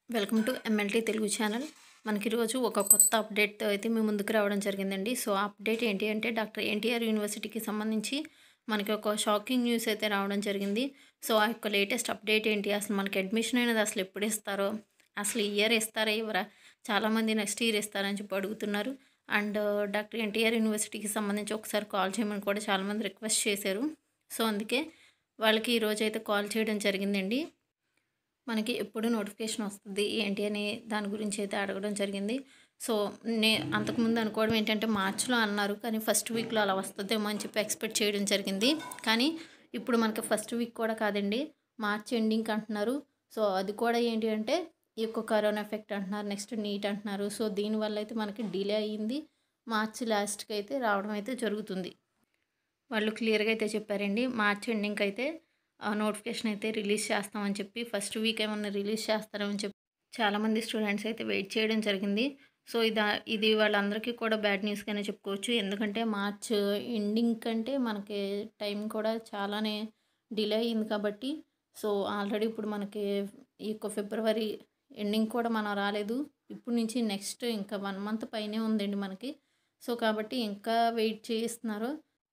welcome to MLT Telugu channel మనకి ఈరోజు ఒక కొత్త అప్డేట్తో అయితే మీ ముందుకు రావడం జరిగిందండి సో ఆ అప్డేట్ ఏంటి అంటే డాక్టర్ ఎన్టీఆర్ యూనివర్సిటీకి సంబంధించి మనకి ఒక షాకింగ్ న్యూస్ అయితే రావడం జరిగింది సో ఆ యొక్క లేటెస్ట్ అప్డేట్ ఏంటి అసలు మనకి అడ్మిషన్ అనేది అసలు ఎప్పుడు ఇస్తారో అసలు ఈ ఇయర్ ఇస్తారా ఇవ్వరా చాలామంది నెక్స్ట్ ఇయర్ ఇస్తారని చెప్పి అడుగుతున్నారు అండ్ డాక్టర్ ఎన్టీఆర్ యూనివర్సిటీకి సంబంధించి ఒకసారి కాల్ చేయమని కూడా చాలామంది రిక్వెస్ట్ చేశారు సో అందుకే వాళ్ళకి ఈరోజు అయితే కాల్ చేయడం జరిగిందండి మనకి ఎప్పుడు నోటిఫికేషన్ వస్తుంది ఏంటి అని దాని గురించి అయితే అడగడం జరిగింది సో నే అంతకుముందు అనుకోవడం ఏంటంటే మార్చిలో అన్నారు కానీ ఫస్ట్ వీక్లో అలా వస్తుందేమో అని చెప్పి ఎక్స్పెక్ట్ చేయడం జరిగింది కానీ ఇప్పుడు మనకి ఫస్ట్ వీక్ కూడా కాదండి మార్చ్ ఎండింగ్ అంటున్నారు సో అది కూడా ఏంటి అంటే ఈ యొక్క కరోనా ఎఫెక్ట్ అంటున్నారు నెక్స్ట్ నీట్ అంటున్నారు సో దీనివల్ల అయితే మనకి డిలే అయ్యింది మార్చ్ లాస్ట్కి అయితే రావడం అయితే జరుగుతుంది వాళ్ళు క్లియర్గా అయితే చెప్పారండి మార్చ్ ఎండింగ్కి అయితే నోటిఫికేషన్ అయితే రిలీజ్ చేస్తామని చెప్పి ఫస్ట్ వీక్ ఏమన్నా రిలీజ్ చేస్తారని చెప్పి చాలామంది స్టూడెంట్స్ అయితే వెయిట్ చేయడం జరిగింది సో ఇది ఇది వాళ్ళందరికీ కూడా బ్యాడ్ న్యూస్గానే చెప్పుకోవచ్చు ఎందుకంటే మార్చ్ ఎండింగ్ కంటే మనకి టైం కూడా చాలానే డిలే అయింది కాబట్టి సో ఆల్రెడీ ఇప్పుడు మనకి ఈ యొక్క ఫిబ్రవరి ఎండింగ్ కూడా మనం రాలేదు ఇప్పుడు నుంచి నెక్స్ట్ ఇంకా వన్ మంత్ పైనే ఉందండి మనకి సో కాబట్టి ఇంకా వెయిట్ చేస్తున్నారు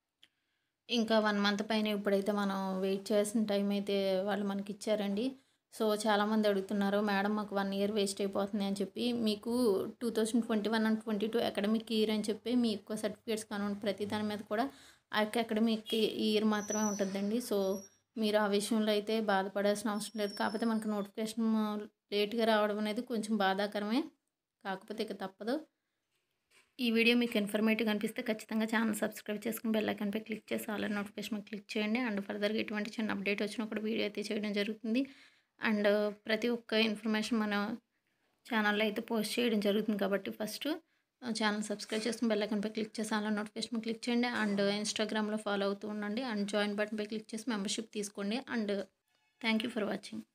ఇంకా వన్ మంత్ పైన ఇప్పుడైతే మనం వెయిట్ చేయాల్సిన టైం అయితే వాళ్ళు మనకి ఇచ్చారండి సో చాలామంది అడుగుతున్నారు మేడం మాకు వన్ ఇయర్ వేస్ట్ అయిపోతుంది అని చెప్పి మీకు two thousand twenty one and twenty two academic year అని చెప్పి మీ యొక్క సర్టిఫికేట్స్ కానివ్వండి ప్రతి దాని మీద కూడా ఆ యొక్క అకాడమిక్ ఇయర్ మాత్రమే ఉంటుందండి సో మీరు ఆ విషయంలో అయితే బాధపడాల్సిన అవసరం లేదు కాకపోతే మనకు నోటిఫికేషన్ లేట్గా రావడం అనేది కొంచెం బాధాకరమే కాకపోతే ఇక తప్పదు ఈ వీడియో మీకు ఇన్ఫర్మేటివ్ అనిపిస్తే ఖచ్చితంగా ఛానల్ సబ్స్క్రైబ్ చేసుకుని బెల్ ఐకాన్పై క్లిక్ చేసి ఆల్ నోటిఫికేషన్ క్లిక్ చేయండి అండ్ ఫర్దర్గా ఎటువంటి చిన్న అప్డేట్ వచ్చినా కూడా వీడియో అయితే చేయడం జరుగుతుంది అండ్ ప్రతి ఒక్క ఇన్ఫర్మేషన్ మన ఛానల్లో అయితే పోస్ట్ చేయడం జరుగుతుంది కాబట్టి ఫస్ట్ ఛానల్ సబ్స్క్రైబ్ చేసుకుని బెల్ ఐకాన్పై క్లిక్ చేసి ఆల్ నోటిఫికేషన్ క్లిక్ చేయండి అండ్ ఇన్స్టాగ్రామ్లో ఫాలో అవుతూ ఉండండి అండ్ జాయిన్ బటన్పై క్లిక్ చేసి మెంబర్షిప్ తీసుకోండి and thank you for watching